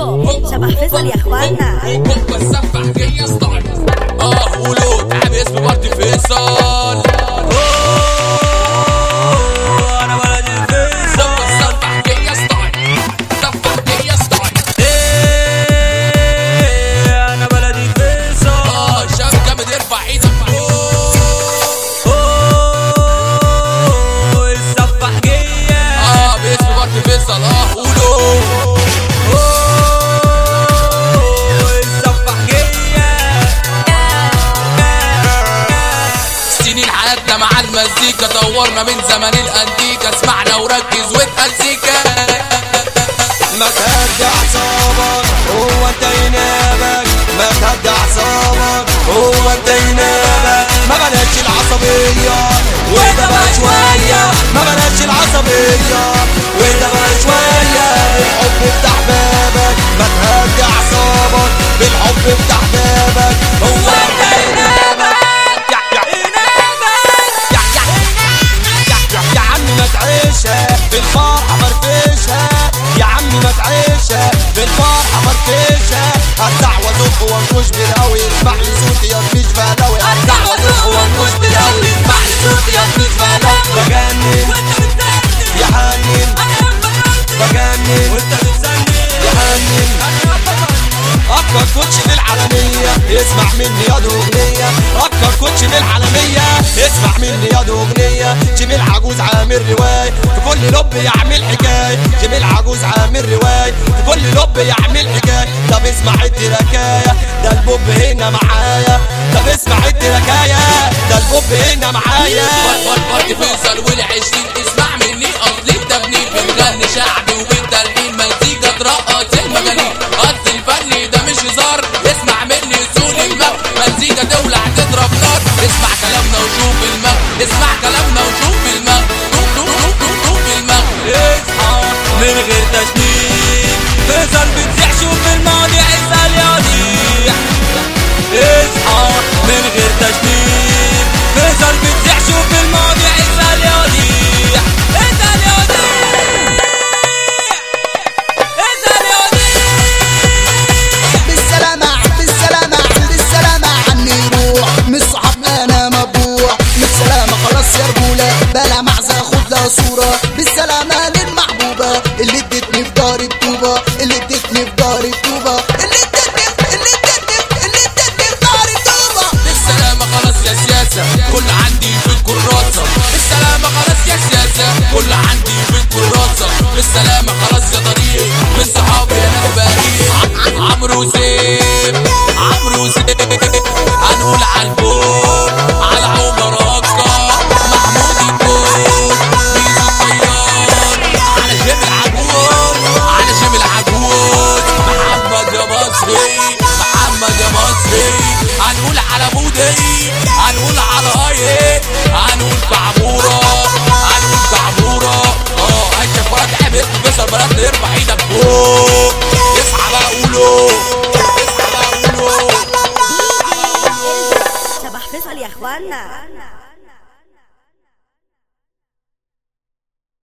بيبو شبح فيصل يا اخوانا هو السفح جاي ستايل اه قولوا تعب اسم بارتي فيصل انا ولدي هو فيصل السفح جاي ستايل سفح جاي ستايل إيه، انا بلدي فيصل اه شاب جامد ارفع ايدك فوق أوه، السفاح جاية اه باسم بارتي فيصل اه قولوا أوه، السفاح جاية سنين حياتنا مع المزيكا طورنا من زمن الانتيكا اسمعنا وركز واتألسيكا ما تهدى اعصابك هو انت ينامك ما تهدى اعصابك هو انت ينامك ما بلاش العصبية وده بقى شوية ما بلاش العصبية وده بقى شوية بالحب افتح بابك ما تهدى اعصابك بالحب افتح بابك هو انت ينامك يا يا يا يا يا يا عمي ما تعيشها بالفرحة فرفشها يا عمي ما تعيشها بالفرحة فرفشها هرجع وازق وانكش بالقوي اسمع لي صوتي يا فيش فهلاوي هرجع وازق وانكش بالقوي اسمع لي صوتي يا فيش فهلاوي بجنن يا حنين بجنن وانت بتسنن يا حنين اكتر كوتش للعالمية اسمع مني يا اغنية اكتر كوتش للعالمية اسمع مني يا اغنية جميل عجوز عامل رواية في كل لب يعمل حكاية جميل عجوز عامل رواية في كل لب يعمل حكاية طب اسمع التركاية ده البوب هنا معايا طب اسمع التركاية ده البوب هنا معايا بارتي فيصل والعشرين اسمع مني اصلي التبنيل بنغني شعبي وبالتلحين مزيكا ترقص المجانين اصل الفن ده مش هزار اسمع مني سول المغ مزيكا تولع تضرب نار اسمع كلامنا وشوف المغ اسمع كلامنا وشوف المغ شوف شوف شوف شوف شوف المغ اصحى من غير تشنيع فيصل بتزيح شوف الماضي اسأل يا ضيع اصحى من غير تشنيع فيصل بتزيح شوف الماضي اسأل يا ضيع اسأل يا ضيع اسأل يا ضيع بالسلامة بالسلامة بالسلامة عني روح مش صحاب انا مبوع بالسلامة خلاص يا رجولة بلا معزة خد لها صورة بالسلامة للمحبوبة اللي ادتني في دار الطوبة اللي ادتني في دار الطوبة اللي ادتني اللي ادتني اللي ادتني في دار الطوبة بالسلامة خلاص يا سياسة كل عندي في الكراسة بالسلامة خلاص يا سياسة كل عندي في الكراسة بالسلامة خلاص يا طريق من صحابي انا بريء عمرو سيف عمرو سيف هنقول على الفوق على عمر أكا محمود الكون بيزو الطيار على جيم العجوز على جيم العجوز محمد يا مصري محمد يا مصري هنقول على بودي هنقول على ايه هنقول كعبورة هنقول كعبورة اه اشرف ولد عبد بيصل بلد ارفع ايدك فوق اصحى بقى قولوا اصحى بقى قولوا شبح فيصل يا اخوانا